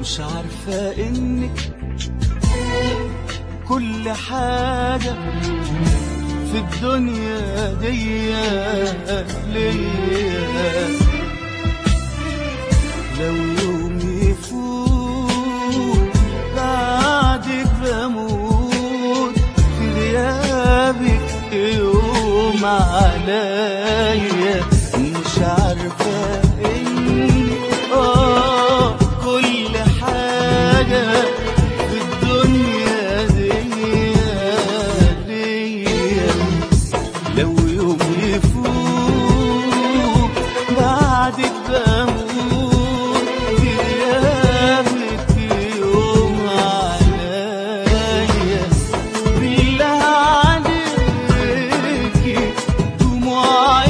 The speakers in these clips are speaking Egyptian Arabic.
مش عارفة انك كل حاجة في الدنيا دي ليا لو يوم يفوت بعدك بموت في غيابك يوم عليا مش عارفة اني اه كل حاجة في الدنيا دي ليا لو يوم يفوت بعدك بموت غيابك يوم عليا بالله عليكي دموع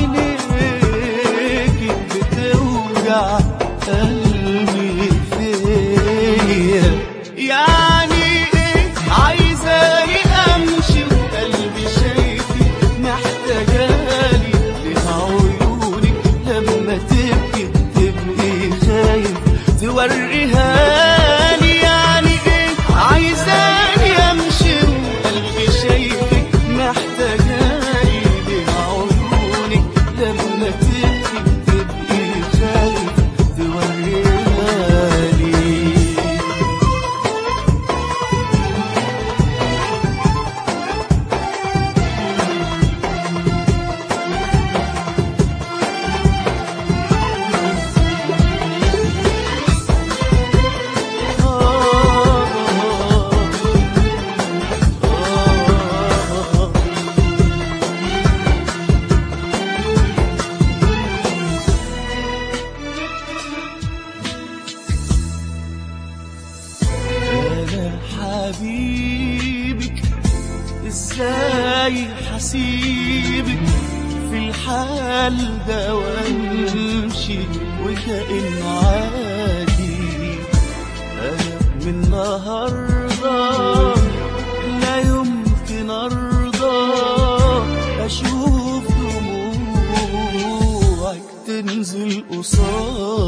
عينيكي بتوجع قلبي فيا يعني ايه عايزاني امشي وقلبي شايفك محتاجالي لها عيونك لما تبكي تبقي خايف توريها لي يعني ايه عايزاني امشي وقلبي شايفك محتاجالي لها عيونك لما تبكي تبقي خايف توريها لي انا حبيبك ازاي حسيبك في الحال ده وامشي وكأنه عادي انا من النهارده لا يمكن ارضى اشوف دموعك تنزل قصادي